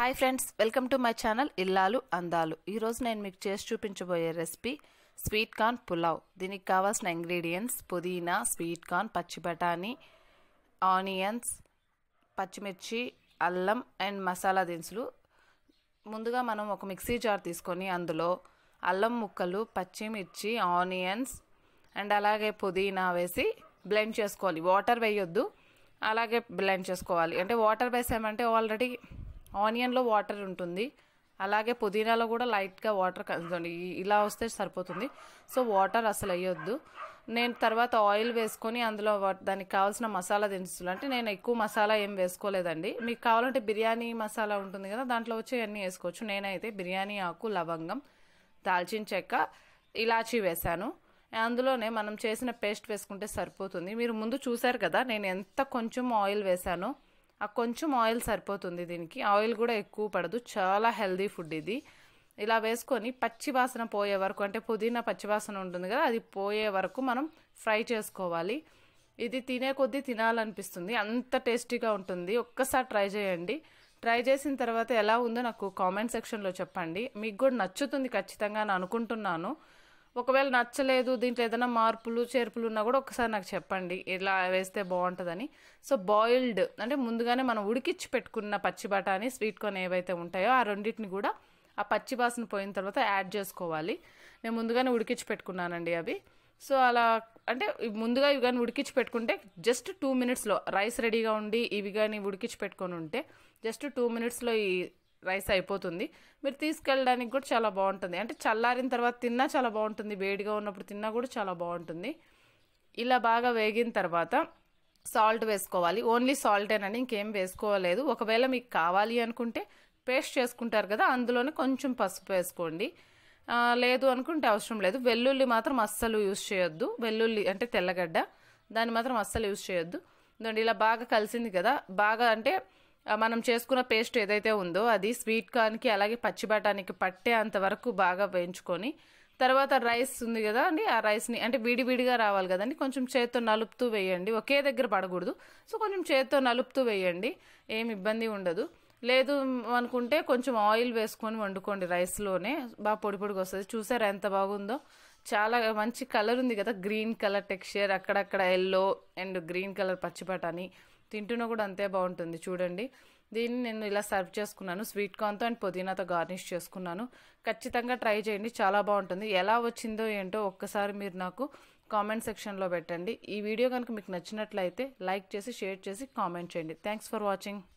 hi friends welcome to my channel ఇల్లాలు అందాలు ఈరోజు నేను మీకు చేసి చూపించబోయే రెసిపీ స్వీట్ కార్న్ పులావ్ దీనికి కావాల్సిన ఇంగ్రీడియంట్స్ పుదీనా స్వీట్ కార్న్ పచ్చి బఠానీ ఆనియన్స్ పచ్చిమిర్చి అల్లం అండ్ మసాలా దినుసులు ముందుగా మనం ఒక మిక్సీ జార్ తీసుకొని అందులో అల్లం ముక్కలు పచ్చిమిర్చి ఆనియన్స్ అండ్ అలాగే పుదీనా వేసి బ్లెండ్ చేసుకోవాలి వాటర్ వేయొద్దు అలాగే బ్లెండ్ చేసుకోవాలి అంటే వాటర్ వేసామంటే ఆల్రెడీ ఆనియన్లో వాటర్ ఉంటుంది అలాగే పుదీనాలో కూడా లైట్గా వాటర్ కలుస్తుంది ఇలా వస్తే సరిపోతుంది సో వాటర్ అసలు వేయొద్దు నేను తర్వాత ఆయిల్ వేసుకొని అందులో దానికి కావాల్సిన మసాలా దినుసులు అంటే నేను ఎక్కువ మసాలా ఏం వేసుకోలేదండి మీకు కావాలంటే బిర్యానీ మసాలా ఉంటుంది కదా దాంట్లో వచ్చి అన్నీ వేసుకోవచ్చు నేనైతే బిర్యానీ ఆకు లవంగం దాల్చిన చెక్క ఇలాచీ వేశాను అందులోనే మనం చేసిన పేస్ట్ వేసుకుంటే సరిపోతుంది మీరు ముందు చూసారు కదా నేను ఎంత కొంచెం ఆయిల్ వేశానో ఆ కొంచెం ఆయిల్ సరిపోతుంది దీనికి ఆయిల్ కూడా ఎక్కువ పడదు చాలా హెల్దీ ఫుడ్ ఇది ఇలా వేసుకొని పచ్చి వాసన పోయే వరకు అంటే పుదీనా పచ్చి వాసన ఉంటుంది కదా అది పోయే వరకు మనం ఫ్రై చేసుకోవాలి ఇది తినే కొద్దీ తినాలనిపిస్తుంది అంత టేస్టీగా ఉంటుంది ఒక్కసారి ట్రై చేయండి ట్రై చేసిన తర్వాత ఎలా ఉందో నాకు కామెంట్ సెక్షన్లో చెప్పండి మీకు కూడా నచ్చుతుంది ఖచ్చితంగా అని అనుకుంటున్నాను ఒకవేళ నచ్చలేదు దీంట్లో ఏదైనా మార్పులు చేర్పులు ఉన్నా కూడా ఒకసారి నాకు చెప్పండి ఇలా వేస్తే బాగుంటుందని సో బాయిల్డ్ అంటే ముందుగానే మనం ఉడికిచ్చి పెట్టుకున్న పచ్చి బఠానీ స్వీట్ కార్న్ ఏవైతే ఉంటాయో ఆ రెండింటిని కూడా ఆ పచ్చి వాసన పోయిన తర్వాత యాడ్ చేసుకోవాలి నేను ముందుగానే ఉడికిచ్చి పెట్టుకున్నానండి అవి సో అలా అంటే ముందుగా ఇవి కానీ ఉడికిచ్చి పెట్టుకుంటే జస్ట్ టూ మినిట్స్లో రైస్ రెడీగా ఉండి ఇవి కానీ ఉడికిచ్చి పెట్టుకొని ఉంటే జస్ట్ టూ మినిట్స్లో ఈ రైస్ అయిపోతుంది మీరు తీసుకెళ్ళడానికి కూడా చాలా బాగుంటుంది అంటే చల్లారిన తర్వాత తిన్నా చాలా బాగుంటుంది వేడిగా ఉన్నప్పుడు తిన్నా కూడా చాలా బాగుంటుంది ఇలా బాగా వేగిన తర్వాత సాల్ట్ వేసుకోవాలి ఓన్లీ సాల్టేనండి ఇంకేం వేసుకోలేదు ఒకవేళ మీకు కావాలి అనుకుంటే పేస్ట్ చేసుకుంటారు కదా అందులోనే కొంచెం పసుపు వేసుకోండి లేదు అనుకుంటే అవసరం లేదు వెల్లుల్లి మాత్రం అస్సలు యూజ్ చేయొద్దు వెల్లుల్లి అంటే తెల్లగడ్డ దాన్ని మాత్రం అస్సలు యూజ్ చేయొద్దు దాన్ని ఇలా బాగా కలిసింది కదా బాగా అంటే మనం చేసుకున్న పేస్ట్ ఏదైతే ఉందో అది స్వీట్ కార్న్కి అలాగే పచ్చి బఠానీకి పట్టే అంతవరకు బాగా వేయించుకొని తర్వాత రైస్ ఉంది కదా అండి ఆ రైస్ని అంటే విడివిడిగా రావాలి కదండి కొంచెం చేత్తో నలుపుతూ వేయండి ఒకే దగ్గర పడకూడదు సో కొంచెం చేత్తో నలుపుతూ వేయండి ఏం ఇబ్బంది ఉండదు లేదు అనుకుంటే కొంచెం ఆయిల్ వేసుకొని వండుకోండి రైస్లోనే బాగా పొడి పొడిగా వస్తుంది చూసారా ఎంత బాగుందో చాలా మంచి కలర్ ఉంది కదా గ్రీన్ కలర్ టెక్స్చర్ అక్కడక్కడ ఎల్లో అండ్ గ్రీన్ కలర్ పచ్చి బఠానీ తింటున్నా కూడా అంతే బాగుంటుంది చూడండి దీన్ని నేను ఇలా సర్వ్ చేసుకున్నాను స్వీట్ కార్న్తో అండ్ పుదీనాతో గార్నిష్ చేసుకున్నాను ఖచ్చితంగా ట్రై చేయండి చాలా బాగుంటుంది ఎలా వచ్చిందో ఏంటో ఒక్కసారి మీరు నాకు కామెంట్ సెక్షన్లో పెట్టండి ఈ వీడియో కనుక మీకు నచ్చినట్లయితే లైక్ చేసి షేర్ చేసి కామెంట్ చేయండి థ్యాంక్స్ ఫర్ వాచింగ్